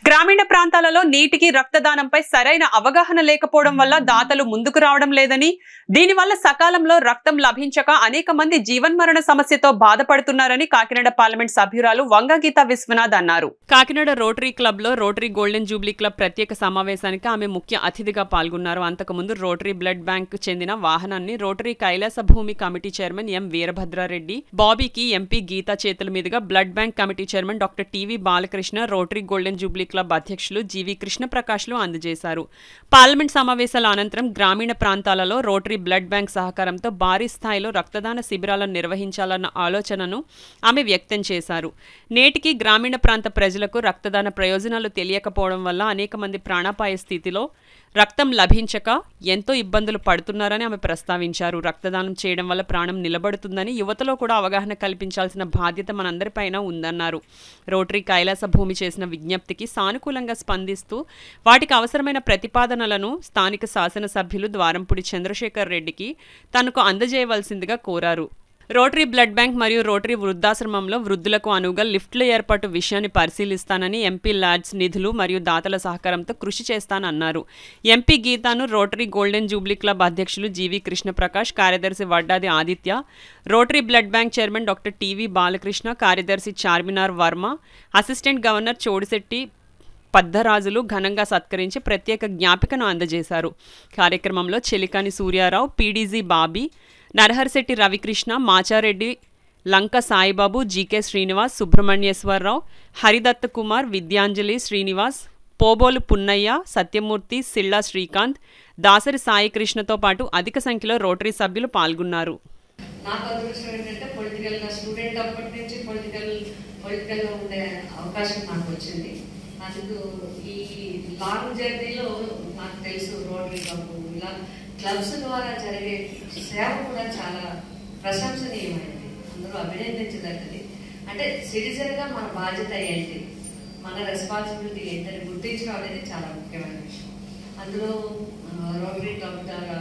గ్రామీణ ప్రాంతాలలో నీటికి రక్తదానంపై సరైన అవగాహన లేకపోవడం వల్ల దాతలు ముందుకు రావడం లేదని దీనివల్ల సకాలంలో రక్తం లభించక అనేక మంది జీవన్మరణ సమస్యతో బాధపడుతున్నారని కాకినాడ పార్లమెంట్ సభ్యురాలు వంగగీత విశ్వనాథ్ అన్నారు కాకినాడ రోటరీ క్లబ్ లో రోటరీ గోల్డెన్ జూబ్లీ క్లబ్ ప్రత్యేక సమావేశానికి ఆమె ముఖ్య అతిథిగా పాల్గొన్నారు అంతకుముందు రోటరీ బ్లడ్ బ్యాంక్ చెందిన వాహనాన్ని rotary Kailasa Bhoomi committee chairman M Veerabhadrareddy బాబీకి ఎంపీ గీతా చేతుల మీదుగా blood bank committee chairman doctor TV Balakrishna rotary golden jubilee club అధ్యక్షులు జీవి కృష్ణప్రకాష్లు అందజేశారు పార్లమెంట్ సమావేశాల అనంతరం గ్రామీణ ప్రాంతాలలో రోటరీ బ్లడ్ బ్యాంక్ సహకారంతో భారీ స్థాయిలో రక్తదాన శిబిరాలను నిర్వహించాలన్న ఆలోచనను ఆమె వ్యక్తం చేశారు నేటికి గ్రామీణ ప్రాంత ప్రజలకు రక్తదాన ప్రయోజనాలు తెలియకపోవడం వల్ల అనేక మంది ప్రాణాపాయ స్థితిలో రక్తం లభించక ఎంతో ఇబ్బందులు పడుతున్నారని ఆమె ప్రస్తావించారు రక్తదానం చేయడం వల్ల ప్రాణం నిలబడుతుందని యువతలో కూడా అవగాహన కల్పించాల్సిన బాధ్యత మనందరిపైన ఉందన్నారు రోటరీ కైలాస భూమి చేసిన విజ్ఞప్తికి సానుకూలంగా స్పందిస్తూ వాటికి అవసరమైన ప్రతిపాదనలను స్థానిక శాసనసభ్యులు ద్వారంపూడి చంద్రశేఖర్ రెడ్డికి తనకు అందజేయవలసిందిగా కోరారు రోటరీ బ్లడ్ బ్యాంక్ మరియు రోటరీ వృద్ధాశ్రమంలో వృద్ధులకు అనువుగా లిఫ్ట్ల ఏర్పాటు విషయాన్ని పరిశీలిస్తానని ఎంపీ ల్యాడ్స్ నిధులు మరియు దాతల సహకారంతో కృషి చేస్తానన్నారు ఎంపీ గీతాను రోటరీ గోల్డెన్ జూబ్లీ క్లబ్ అధ్యక్షులు జీవి కృష్ణప్రకాష్ కార్యదర్శి Vaddadi Aditya rotary blood bank chairman doctor TV Balakrishna కార్యదర్శి చార్మినార్ వర్మ అసిస్టెంట్ గవర్నర్ చోడిశెట్టి పద్దరాజులు ఘనంగా సత్కరించి ప్రత్యేక జ్ఞాపికను అందజేశారు కార్యక్రమంలో చెలికాని సూర్యారావు పీడీజీ బాబీ నరహరిశెట్టి రవికృష్ణ మాచారెడ్డి లంక సాయిబాబు జీకే శ్రీనివాస్ సుబ్రహ్మణ్యేశ్వరరావు హరిదత్త కుమార్ విద్యాంజలి శ్రీనివాస్ పోబోలు పున్నయ్య సత్యమూర్తి సిళ్ళ శ్రీకాంత్ దాసరి సాయి కృష్ణతో పాటు అధిక సంఖ్యలో రోటరీ సభ్యులు పాల్గొన్నారు నాకు అదృష్టం ఏంటంటే పొలిటికల్ గా స్టూడెంట్ అప్పటి నుంచి పొలిటికల్ పొలిటికల్ గా ఉండే అవకాశం నాకు వచ్చింది అందుకు ఈ లాంగ్ జర్నీలో నాకు తెలుసు రోటరీ క్లబ్ ఇలా క్లబ్స్ ద్వారా జరిగే సేవ కూడా చాలా ప్రశంసనీయమైనది అందరూ అభినందించదగ్గది అంటే సిటిజన్ గా మన బాధ్యత ఏంటి మన రెస్పాన్సిబిలిటీ ఏంటని గుర్తించడం అనేది చాలా ముఖ్యమైన విషయం అందులో ఆ, రోటరీ క్లబ్ ద్వారా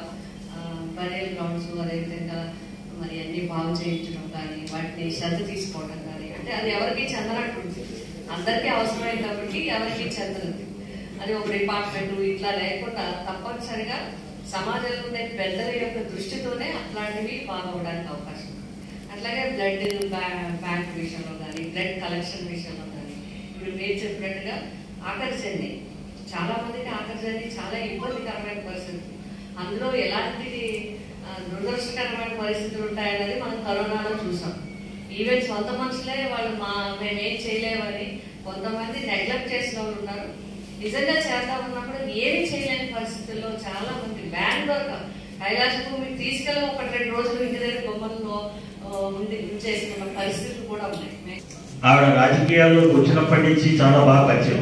బరియల్ గ్రౌండ్స్ అదేవిధంగా మరి అన్ని బాగు చేయించడం కానీ వాటిని శ్రద్ధ తీసుకోవడం కానీ అంటే అది ఎవరికి చెందనట్టుంది అందరికీ అవసరమే కాబట్టి ఎవరికి చెందదు అది ఒక డిపార్ట్మెంట్ ఇట్లా లేకుండా తప్పనిసరిగా సమాజంలో ఉండే పెద్దల యొక్క దృష్టితోనే అట్లాంటివి బాగవడానికి అవకాశం ఉంది. అట్లాగే బ్లడ్ బ్యాంక్ విషయంలో కానీ బ్లడ్ కలెక్షన్ విషయంలో కానీ ఇప్పుడు మీరు చెప్పినట్టుగా ఆకర్షణి చాలా మందికి ఆకర్షణి చాలా ఇబ్బందికరమైన పరిస్థితి అందులో ఎలాంటి ఆ, దురదృష్టకరమైన పరిస్థితులు ఉంటాయన్నది మనం కరోనాలో చూసాం ఈవెన్ సొంత మనుషులే వాళ్ళు మా మేమేం చేయలేమని కొంతమంది నెగ్లెక్ట్ చేసిన వాళ్ళు ఉన్నారు నిజంగా చేద్దాం ఉన్నప్పుడు ఏమీ చేయలేని పరిస్థితుల్లో చాలా మంది బెంగళూరు కైలాస భూమికి తీసుకెళ్ళి ఒక రెండు రోజులు ఇంటి దగ్గర బొమ్మల్లో ఆ, ఉండి చేసిన పరిస్థితులు కూడా ఉన్నాయి ఆవిడ రాజకీయాల్లోకి వచ్చినప్పటి నుంచి చాలా బాగా పరిచయం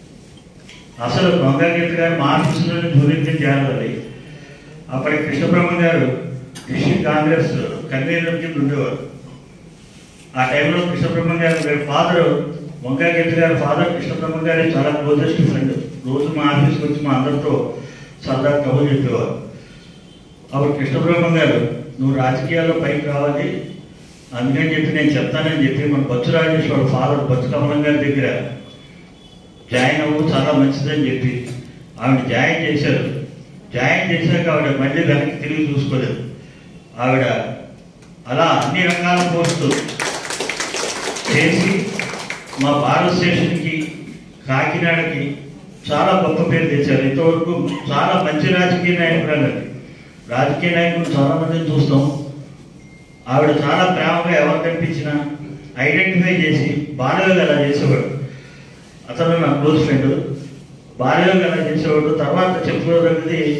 అసలు గంగాగీత గారు మా ఆఫీసులోనే జూనియర్ చేయాలి అప్పటి కృష్ణబ్రహ్మ గారు కృషి కాంగ్రెస్ కన్వీనర్ కింద ఉండేవారు ఆ టైంలో కృష్ణబ్రహ్మ గారు ఫాదర్ వంకాగీత గారి ఫాదర్ కృష్ణబ్రహ్మ గారి చాలా క్లోజెస్ట్ ఫ్రెండ్ రోజు మా ఆఫీస్కి వచ్చి మా అందరితో సరదా కబుర్ చెప్పేవారు అప్పుడు కృష్ణబ్రహ్మ గారు నువ్వు రాజకీయాల్లో పైకి రావాలి అందుకని చెప్పి నేను చెప్తానని చెప్పి మన బొత్స రాజేశ్వర ఫాదర్ బొత్స కమలం గారి దగ్గర జాయిన్ అవ్వు చాలా మంచిదని చెప్పి ఆవిడ జాయిన్ చేశారు జాయిన్ చేశాక ఆవిడ మళ్ళీ వెనక్కి తిరిగి చూసుకోలేదు ఆవిడ అలా అన్ని రకాల పోస్టులు చేసి మా భారత స్టేషన్కి కాకినాడకి చాలా గొప్ప పేరు తెచ్చారు ఇంతవరకు చాలా మంచి రాజకీయ నాయకురాలు అది రాజకీయ నాయకులు చాలా మందిని చూస్తాం ఆవిడ చాలా ప్రేమగా ఎవరు కనిపించినా ఐడెంటిఫై చేసి బాలయోగి అలా చేసేవాడు అతను నా క్లోజ్ ఫ్రెండ్ బాలయోగి అలా చేసేవాడు తర్వాత చెప్పుకోదగ్గది